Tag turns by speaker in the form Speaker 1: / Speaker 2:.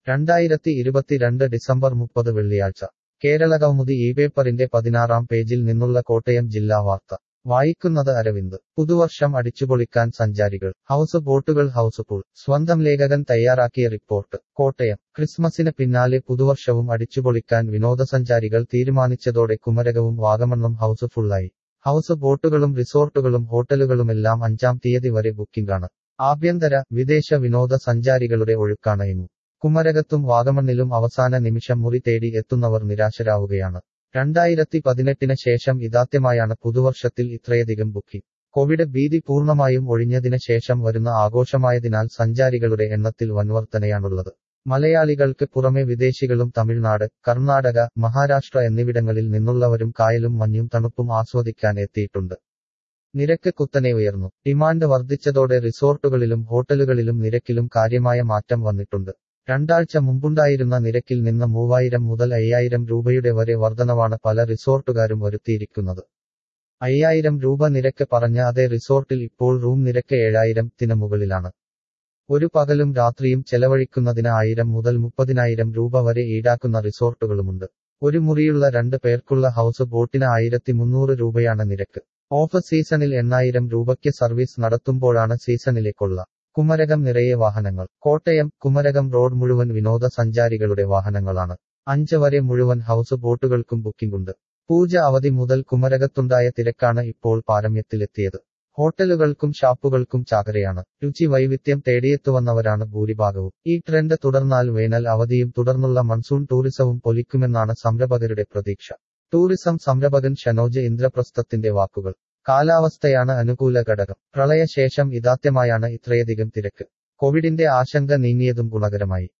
Speaker 1: രണ്ടായിരത്തി ഇരുപത്തിരണ്ട് ഡിസംബർ മുപ്പത് വെള്ളിയാഴ്ച കേരളകൗമുദി ഈ പേപ്പറിന്റെ പതിനാറാം പേജിൽ നിന്നുള്ള കോട്ടയം ജില്ലാ വാർത്ത വായിക്കുന്നത് അരവിന്ദ് പുതുവർഷം അടിച്ചുപൊളിക്കാൻ സഞ്ചാരികൾ ഹൗസ് ബോട്ടുകൾ ഹൗസ് പൂൾ സ്വന്തം ലേഖകൻ തയ്യാറാക്കിയ റിപ്പോർട്ട് കോട്ടയം ക്രിസ്മസിന് പിന്നാലെ പുതുവർഷവും അടിച്ചുപൊളിക്കാൻ വിനോദസഞ്ചാരികൾ തീരുമാനിച്ചതോടെ കുമരകവും വാഗമണ്ണും ഹൗസ് ഫുള്ളായി ഹൗസ് ബോട്ടുകളും റിസോർട്ടുകളും ഹോട്ടലുകളുമെല്ലാം അഞ്ചാം തീയതി വരെ ബുക്കിംഗാണ് ആഭ്യന്തര വിദേശ വിനോദസഞ്ചാരികളുടെ ഒഴുക്കാണ് എങ്ങും കുമരകത്തും വാഗമണ്ണിലും അവസാന നിമിഷം മുറി തേടി എത്തുന്നവർ നിരാശരാവുകയാണ് രണ്ടായിരത്തി പതിനെട്ടിന് ശേഷം ഇതാദ്യമായാണ് പുതുവർഷത്തിൽ ഇത്രയധികം ബുക്കിംഗ് കോവിഡ് ഭീതി പൂർണ്ണമായും ഒഴിഞ്ഞതിന് ശേഷം വരുന്ന ആഘോഷമായതിനാൽ സഞ്ചാരികളുടെ എണ്ണത്തിൽ വൻവർധനയാണുള്ളത് മലയാളികൾക്ക് പുറമെ വിദേശികളും തമിഴ്നാട് കർണാടക മഹാരാഷ്ട്ര എന്നിവിടങ്ങളിൽ നിന്നുള്ളവരും കായലും മഞ്ഞും തണുപ്പും ആസ്വദിക്കാൻ എത്തിയിട്ടുണ്ട് നിരക്ക് കുത്തനെ ഉയർന്നു ഡിമാൻഡ് വർദ്ധിച്ചതോടെ റിസോർട്ടുകളിലും ഹോട്ടലുകളിലും നിരക്കിലും കാര്യമായ മാറ്റം വന്നിട്ടുണ്ട് രണ്ടാഴ്ച മുമ്പുണ്ടായിരുന്ന നിരക്കിൽ നിന്ന് മൂവായിരം മുതൽ അയ്യായിരം രൂപയുടെ വരെ വർധനവാണ് പല റിസോർട്ടുകാരും വരുത്തിയിരിക്കുന്നത് അയ്യായിരം രൂപ നിരക്ക് പറഞ്ഞ അതേ റിസോർട്ടിൽ ഇപ്പോൾ റൂം നിരക്ക് ഏഴായിരത്തിന് മുകളിലാണ് ഒരു പകലും രാത്രിയും ചെലവഴിക്കുന്നതിന് ആയിരം മുതൽ മുപ്പതിനായിരം രൂപ വരെ ഈടാക്കുന്ന റിസോർട്ടുകളുമുണ്ട് ഒരു മുറിയുള്ള രണ്ട് പേർക്കുള്ള ഹൗസ് ബോട്ടിന് ആയിരത്തി മുന്നൂറ് രൂപയാണ് നിരക്ക് ഓഫ് സീസണിൽ എണ്ണായിരം രൂപയ്ക്ക് സർവീസ് നടത്തുമ്പോഴാണ് സീസണിലെ കൊള്ള കുമരകം നിറയെ വാഹനങ്ങൾ കോട്ടയം കുമരകം റോഡ് മുഴുവൻ വിനോദസഞ്ചാരികളുടെ വാഹനങ്ങളാണ് അഞ്ച് വരെ മുഴുവൻ ഹൗസ് ബോട്ടുകൾക്കും ബുക്കിംഗുണ്ട് പൂജ അവധി മുതൽ കുമരകത്തുണ്ടായ തിരക്കാണ് ഇപ്പോൾ പാരമ്യത്തിലെത്തിയത് ഹോട്ടലുകൾക്കും ഷാപ്പുകൾക്കും ചാകരയാണ് രുചി വൈവിധ്യം തേടിയെത്തുവന്നവരാണ് ഭൂരിഭാഗവും ഈ ട്രെൻഡ് തുടർന്നാൽ വേനൽ അവധിയും തുടർന്നുള്ള മൺസൂൺ ടൂറിസവും പൊലിക്കുമെന്നാണ് സംരംഭകരുടെ പ്രതീക്ഷ ടൂറിസം സംരംഭകൻ ഷനോജ് ഇന്ദ്രപ്രസ്ഥത്തിന്റെ വാക്കുകൾ കാലാവസ്ഥയാണ് അനുകൂല ഘടകം പ്രളയശേഷം ഇതാദ്യമായാണ് ഇത്രയധികം തിരക്ക് കോവിഡിന്റെ ആശങ്ക നീങ്ങിയതും ഗുണകരമായി